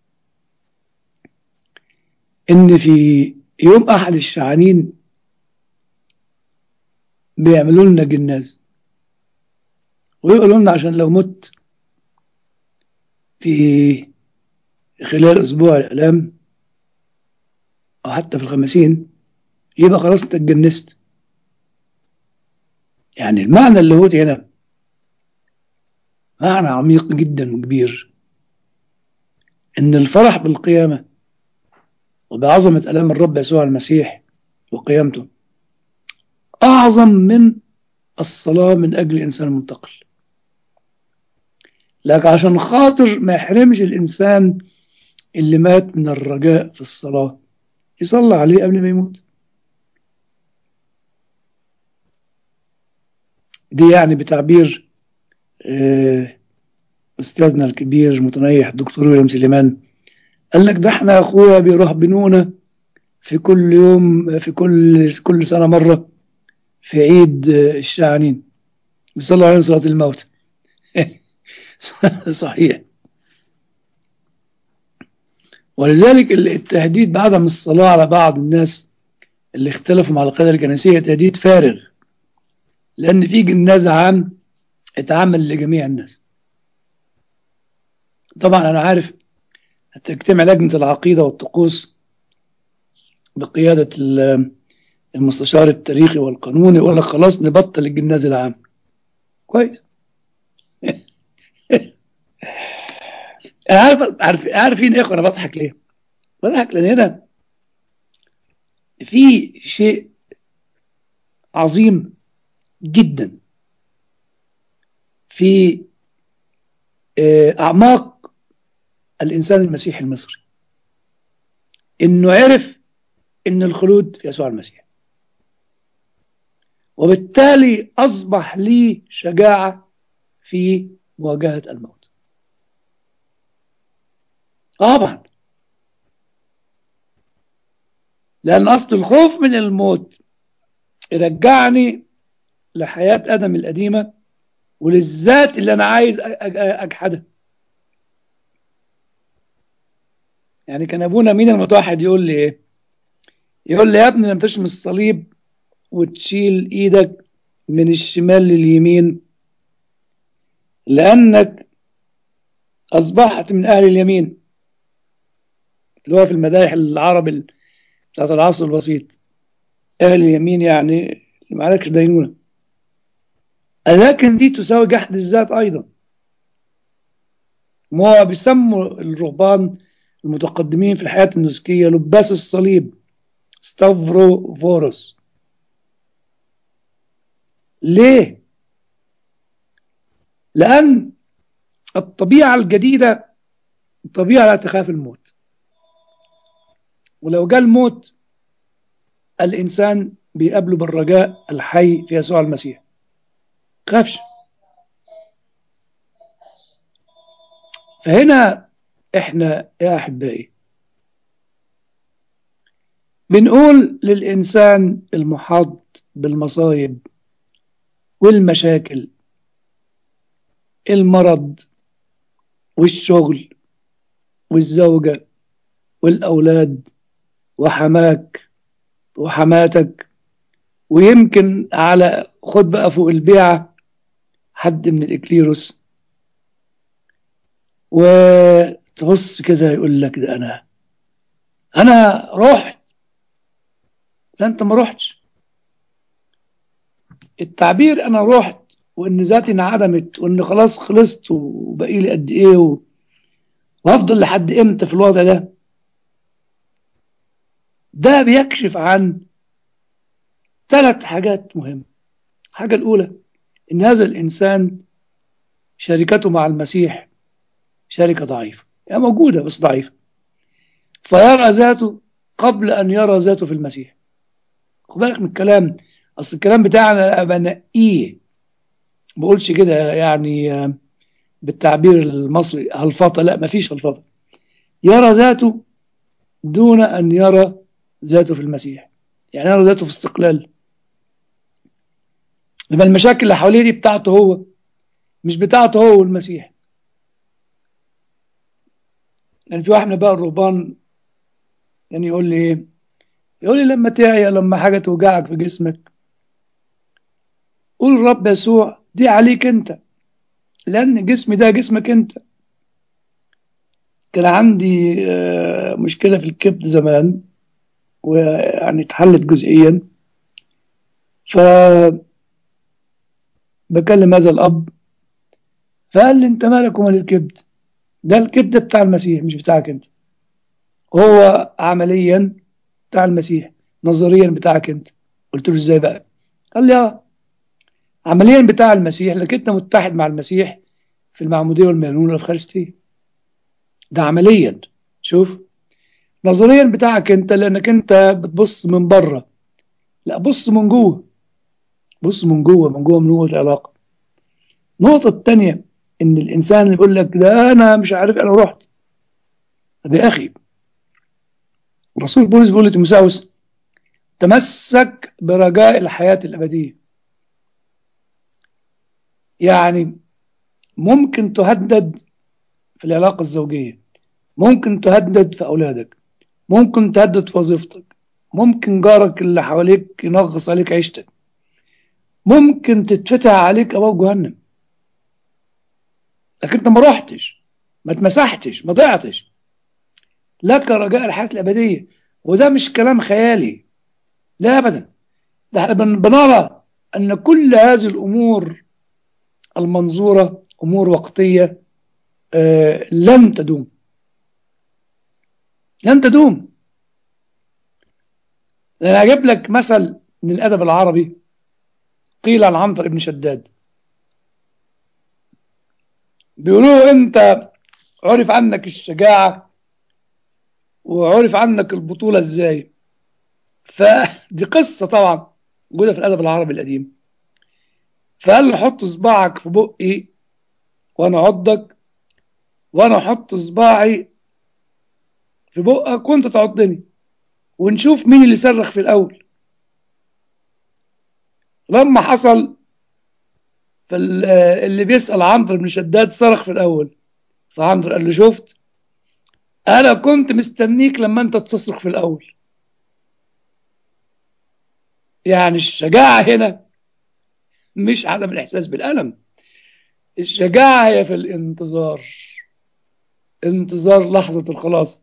إن في يوم أحد الشعانين بيعملوا لنا جناز ويقولوا لنا عشان لو مت في خلال أسبوع الإعلام أو حتى في الخمسين يبقى خلاص أنت اتجنست يعني المعنى اللاهوتي هنا معنى عميق جدا وكبير إن الفرح بالقيامة وبعظمة ألام الرب يسوع المسيح وقيامته أعظم من الصلاة من أجل الإنسان المنتقل لكن عشان خاطر ما يحرمش الإنسان اللي مات من الرجاء في الصلاة يصلى عليه قبل ما يموت دي يعني بتعبير أستاذنا الكبير متنيح الدكتور ويليام سليمان قال لك ده احنا يا أخويا بيرهبنونا في كل يوم في كل كل سنة مرة في عيد الشعانين بيصلوا علينا صلاة الموت صحيح ولذلك التهديد بعدم الصلاة على بعض الناس اللي اختلفوا مع القيادة الكنسية تهديد فارغ لأن في جناز عام اتعمل لجميع الناس طبعا أنا عارف هتجتمع لجنة العقيدة والطقوس بقيادة المستشار التاريخي والقانوني يقول لك خلاص نبطل الجناز العام كويس عارف عارف عارفين ايه انا بضحك ليه؟ بضحك لان هنا في شيء عظيم جدا في اعماق الانسان المسيحي المصري انه عرف ان الخلود في يسوع المسيح وبالتالي اصبح لي شجاعه في مواجهه الموت طبعا لأن أصل الخوف من الموت يرجعني لحياة آدم القديمة وللذات اللي أنا عايز أجحدها يعني كان ابونا مين المتوحد يقول لي ايه يقول لي يا ابني لما تشم الصليب وتشيل ايدك من الشمال لليمين لانك اصبحت من اهل اليمين اللي هو في المدايح العرب بتاعت العصر الوسيط اهل اليمين يعني اللي ما عليكش دينونه لكن دي تساوي جحد الذات ايضا ما هو بيسموا الرهبان المتقدمين في الحياة النسكية لباس الصليب ستافرو فورس ليه؟ لأن الطبيعة الجديدة الطبيعة لا تخاف الموت ولو جاء الموت الإنسان بيقابله بالرجاء الحي في يسوع المسيح خافش فهنا احنا يا احبائي بنقول للانسان المحاط بالمصايب والمشاكل المرض والشغل والزوجة والأولاد وحماك وحماتك ويمكن على خد بقى فوق البيعة حد من الإكليروس وتبص كده يقول لك ده أنا أنا رحت لا أنت ما رحتش التعبير أنا رحت وإن ذاتي انعدمت وإن خلاص خلصت وبقي لي قد إيه و... وهفضل لحد إمتى في الوضع ده ده بيكشف عن ثلاث حاجات مهمة الحاجة الأولى إن هذا الإنسان شركته مع المسيح شركة ضعيفة يعني موجودة بس ضعيفة فيرى ذاته قبل أن يرى ذاته في المسيح خد بالك من الكلام أصل الكلام بتاعنا بنقيه ما بقولش كده يعني بالتعبير المصري هلفطة لا مفيش هلفطة يرى ذاته دون أن يرى ذاته في المسيح يعني يرى ذاته في استقلال لما المشاكل اللي حواليه دي بتاعته هو مش بتاعته هو والمسيح يعني في واحد من بقى الرهبان يعني يقول لي ايه يقول لي لما تعيا لما حاجة توجعك في جسمك قول رب يسوع دي عليك انت لان جسمي ده جسمك انت كان عندي مشكلة في الكبد زمان ويعني اتحلت جزئيا ف بكلم هذا الأب فقال لي أنت مالك ومال الكبد ده الكبد بتاع المسيح مش بتاعك أنت هو عمليا بتاع المسيح نظريا بتاعك أنت قلت له إزاي بقى قال لي آه عمليا بتاع المسيح لكن أنت متحد مع المسيح في المعمودية والميلون والأفخارستية ده عمليا شوف نظريا بتاعك أنت لأنك أنت بتبص من بره لا بص من جوه بص من جوه من جوه من جوه العلاقه النقطه الثانيه ان الانسان اللي يقول لك ده انا مش عارف انا رحت طب يا اخي الرسول بولس بيقول لتيموثاوس تمسك برجاء الحياه الابديه يعني ممكن تهدد في العلاقه الزوجيه ممكن تهدد في اولادك ممكن تهدد في وظيفتك ممكن جارك اللي حواليك ينغص عليك عيشتك ممكن تتفتح عليك ابواب جهنم لكن انت ما رحتش ما اتمسحتش ما ضيعتش لك رجاء الحياه الابديه وده مش كلام خيالي لا ابدا ده احنا بنرى ان كل هذه الامور المنظوره امور وقتيه آه لن تدوم لن تدوم انا اجيب لك مثل من الادب العربي قيل عن عنتر بن شداد بيقولوا انت عرف عنك الشجاعة وعرف عنك البطولة ازاي فدي قصة طبعا موجودة في الأدب العربي القديم فقال له حط صباعك في بقي وانا عضك وانا احط صباعي في بقك وانت تعضني ونشوف مين اللي صرخ في الأول لما حصل فاللي بيسأل عمرو بن شداد صرخ في الأول فعمرو قال له شفت انا كنت مستنيك لما انت تصرخ في الاول يعني الشجاعة هنا مش عدم الإحساس بالألم الشجاعة هي في الانتظار انتظار لحظة الخلاص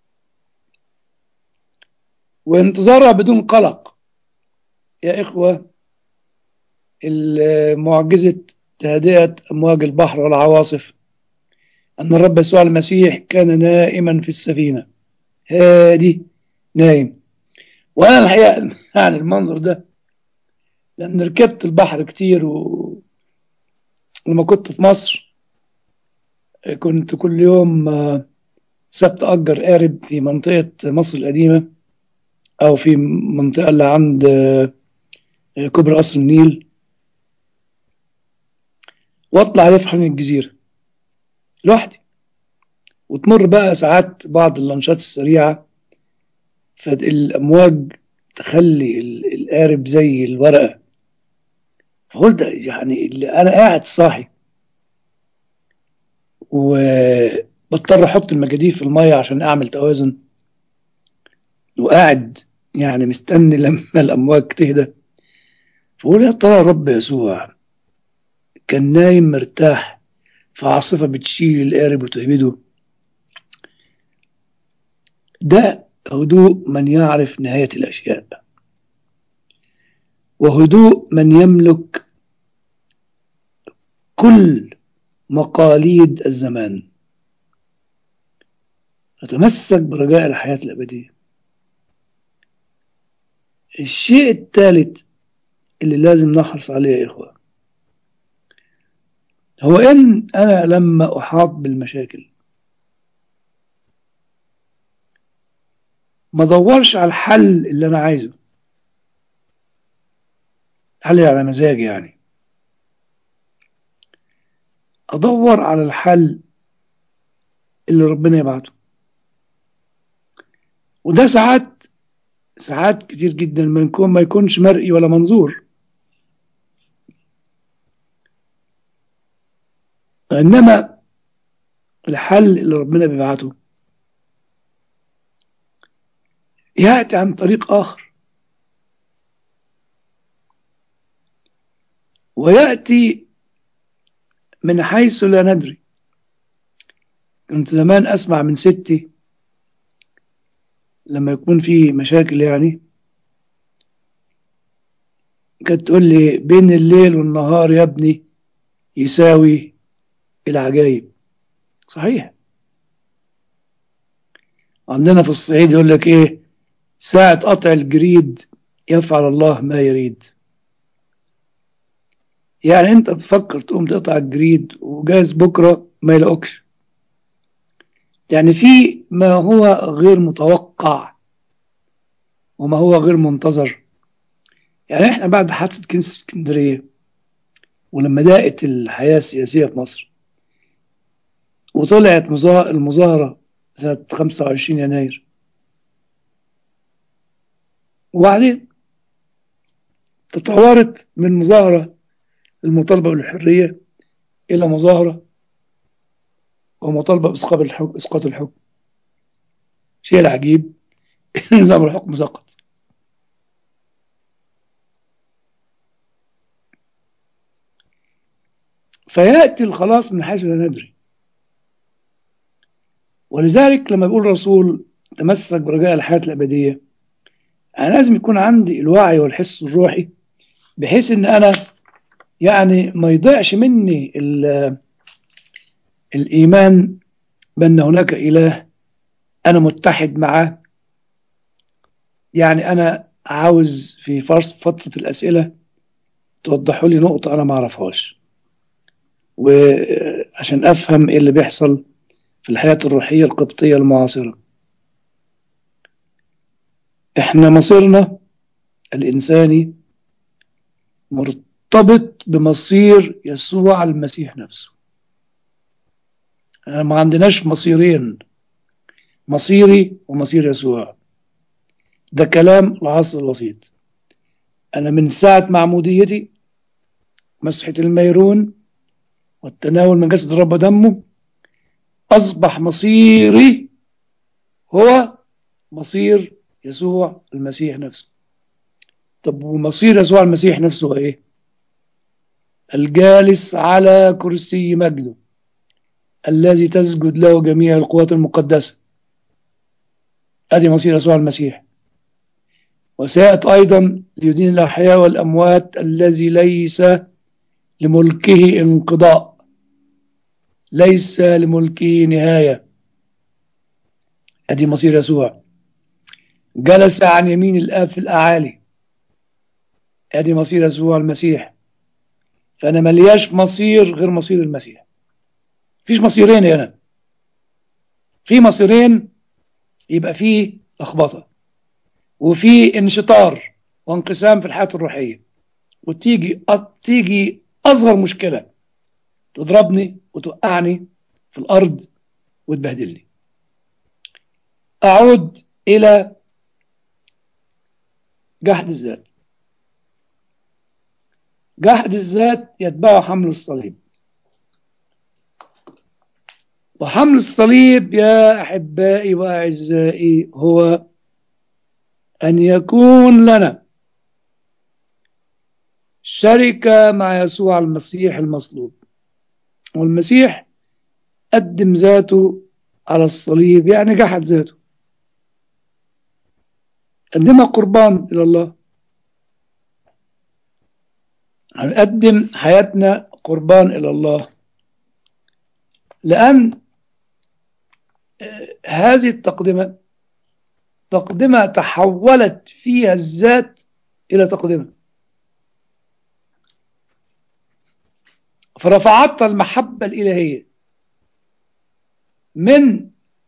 وانتظارها بدون قلق يا إخوة معجزة تهدئة أمواج البحر والعواصف أن الرب يسوع المسيح كان نائما في السفينة هادي نايم وأنا الحقيقة يعني المنظر ده لأن ركبت البحر كتير و... لما كنت في مصر كنت كل يوم سبت أجر قارب في منطقة مصر القديمة أو في منطقة اللي عند كبر قصر النيل واطلع عليه في حمام الجزيرة لوحدي وتمر بقى ساعات بعض اللانشات السريعة فالأمواج تخلي القارب زي الورقة فقلت يعني اللي أنا قاعد صاحي وبضطر أحط المجاديف في المية عشان أعمل توازن وقاعد يعني مستني لما الأمواج تهدى فقول يا ترى رب يسوع كان نايم مرتاح في عاصفة بتشيل القارب وتهبده ده هدوء من يعرف نهاية الأشياء وهدوء من يملك كل مقاليد الزمان نتمسك برجاء الحياة الأبدية الشيء الثالث اللي لازم نحرص عليه يا إخوة هو إن أنا لما أحاط بالمشاكل ما ادورش على الحل اللي انا عايزه حل على مزاجي يعني ادور على الحل اللي ربنا يبعته وده ساعات ساعات كتير جدا ما يكون ما يكونش مرئي ولا منظور انما الحل اللي ربنا بيبعته يأتي عن طريق آخر ويأتي من حيث لا ندري كنت زمان أسمع من ستي لما يكون في مشاكل يعني كانت تقول لي بين الليل والنهار يا ابني يساوي العجايب صحيح عندنا في الصعيد يقول لك ايه ساعة قطع الجريد يفعل الله ما يريد يعني انت بتفكر تقوم تقطع الجريد وجايز بكرة ما يلاقوكش يعني في ما هو غير متوقع وما هو غير منتظر يعني احنا بعد حادثة كنيسة اسكندرية ولما ضاقت الحياة السياسية في مصر وطلعت المظاهرة سنة 25 يناير وبعدين تطورت من مظاهرة المطالبة بالحرية إلى مظاهرة ومطالبة بإسقاط الحكم إسقاط الحكم شيء العجيب نظام الحكم سقط فيأتي الخلاص من حيث لا ندري ولذلك لما بيقول الرسول تمسك برجاء الحياة الأبدية أنا لازم يكون عندي الوعي والحس الروحي بحيث إن أنا يعني ما يضيعش مني الإيمان بأن هناك إله أنا متحد معاه يعني أنا عاوز في فترة الأسئلة توضحوا لي نقطة أنا ما أعرفهاش وعشان أفهم إيه اللي بيحصل في الحياة الروحية القبطية المعاصرة إحنا مصيرنا الإنساني مرتبط بمصير يسوع المسيح نفسه أنا ما عندناش مصيرين مصيري ومصير يسوع ده كلام العصر الوسيط أنا من ساعة معموديتي مسحة الميرون والتناول من جسد رب دمه أصبح مصيري هو مصير يسوع المسيح نفسه طب ومصير يسوع المسيح نفسه هو ايه الجالس على كرسي مجده الذي تسجد له جميع القوات المقدسة ادي مصير يسوع المسيح وسيأت أيضا ليدين الأحياء والأموات الذي ليس لملكه انقضاء ليس لملكه نهاية ادي مصير يسوع جلس عن يمين الآب في الأعالي ادي مصير يسوع المسيح فأنا ملياش مصير غير مصير المسيح فيش مصيرين هنا في مصيرين يبقى فيه لخبطة وفي انشطار وانقسام في الحياة الروحية وتيجي تيجي أصغر مشكلة تضربني وتوقعني في الأرض وتبهدلني أعود إلى جحد الذات جحد الذات يتبعه حمل الصليب وحمل الصليب يا أحبائي وأعزائي هو أن يكون لنا شركة مع يسوع المسيح المصلوب والمسيح قدم ذاته على الصليب يعني جحد ذاته قدمها قربان إلى الله هنقدم حياتنا قربان إلى الله لأن هذه التقدمة تقدمة تحولت فيها الذات إلى تقدمة فرفعت المحبة الإلهية من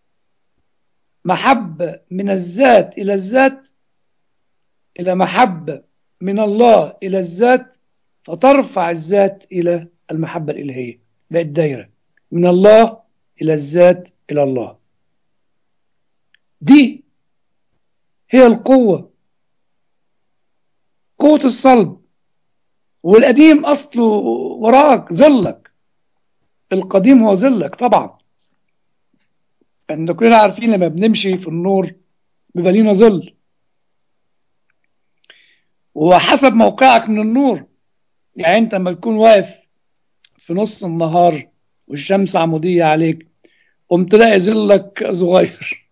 محبة من الذات إلى الذات إلى محبة من الله إلى الذات فترفع الذات إلى المحبة الإلهية بقت دايرة من الله إلى الذات إلى الله دي هي القوة قوة الصلب والقديم أصله وراك ظلك القديم هو ظلك طبعا ان كلنا عارفين لما بنمشي في النور بيبقى لينا ظل وحسب موقعك من النور يعني انت لما تكون واقف في نص النهار والشمس عمودية عليك قمت تلاقي ظلك صغير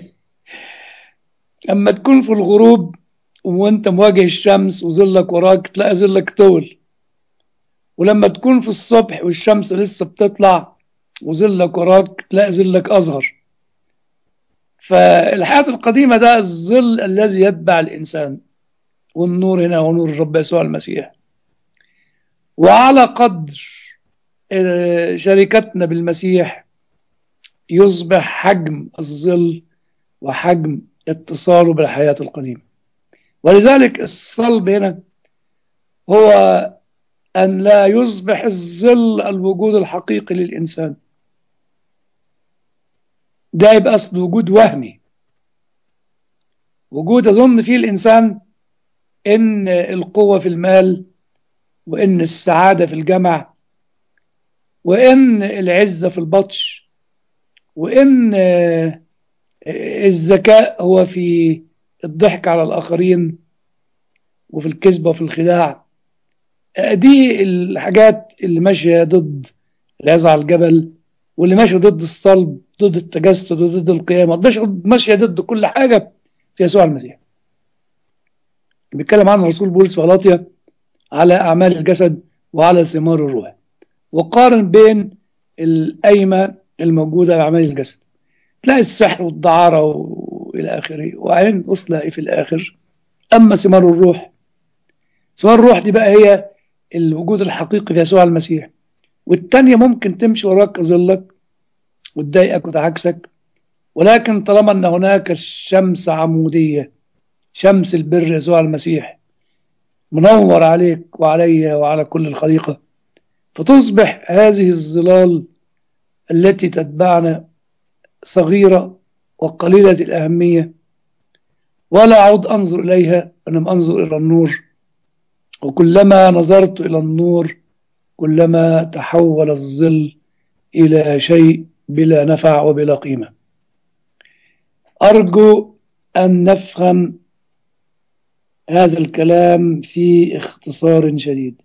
اما تكون في الغروب وانت مواجه الشمس وظلك وراك تلاقي ظلك طول ولما تكون في الصبح والشمس لسه بتطلع وظلك وراك تلاقي ظلك اصغر فالحياة القديمة ده الظل الذي يتبع الإنسان والنور هنا هو نور الرب يسوع المسيح وعلى قدر شركتنا بالمسيح يصبح حجم الظل وحجم اتصاله بالحياة القديمة ولذلك الصلب هنا هو أن لا يصبح الظل الوجود الحقيقي للإنسان ده يبقى أصل وجود وهمي وجود أظن فيه الإنسان إن القوة في المال وإن السعادة في الجمع وإن العزة في البطش وإن الذكاء هو في الضحك على الآخرين وفي الكذب وفي الخداع دي الحاجات اللي ماشية ضد العزة على الجبل واللي ماشية ضد الصلب ضد التجسد وضد القيامة ماشية ضد كل حاجة في يسوع المسيح بيتكلم عنه الرسول بولس في غلاطيا على أعمال الجسد وعلى ثمار الروح وقارن بين القايمة الموجودة بأعمال الجسد تلاقي السحر والدعارة وإلى آخره وبعدين وصل في الآخر أما ثمار الروح ثمار الروح دي بقى هي الوجود الحقيقي في يسوع المسيح والتانية ممكن تمشي وراك ظلك وتضايقك وتعكسك ولكن طالما أن هناك الشمس عمودية شمس البر يسوع المسيح منور عليك وعلي وعلى كل الخليقة فتصبح هذه الظلال التي تتبعنا صغيرة وقليلة الأهمية ولا أعود أنظر إليها أنا أنظر إلى النور وكلما نظرت إلى النور كلما تحول الظل إلى شيء بلا نفع وبلا قيمة أرجو أن نفهم هذا الكلام في اختصار شديد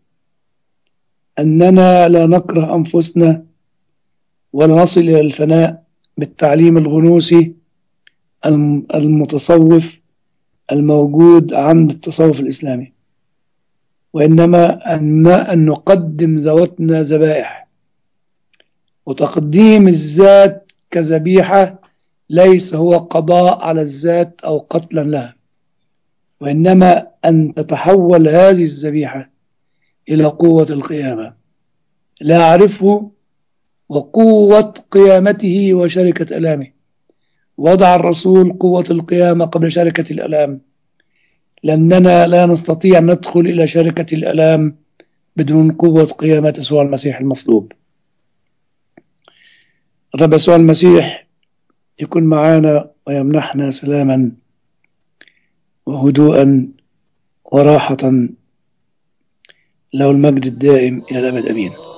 أننا لا نكره أنفسنا ولا نصل إلى الفناء بالتعليم الغنوصي الم- المتصوف الموجود عند التصوف الإسلامي وإنما أن أن نقدم ذواتنا ذبائح وتقديم الذات كذبيحة ليس هو قضاء على الذات أو قتلا لها وإنما أن تتحول هذه الذبيحة إلى قوة القيامة لا أعرفه وقوة قيامته وشركة ألامه وضع الرسول قوة القيامة قبل شركة الألام لأننا لا نستطيع أن ندخل إلى شركة الألام بدون قوة قيامة يسوع المسيح المصلوب الرب يسوع المسيح يكون معنا ويمنحنا سلاما وهدوءا وراحة له المجد الدائم إلى الأبد أمين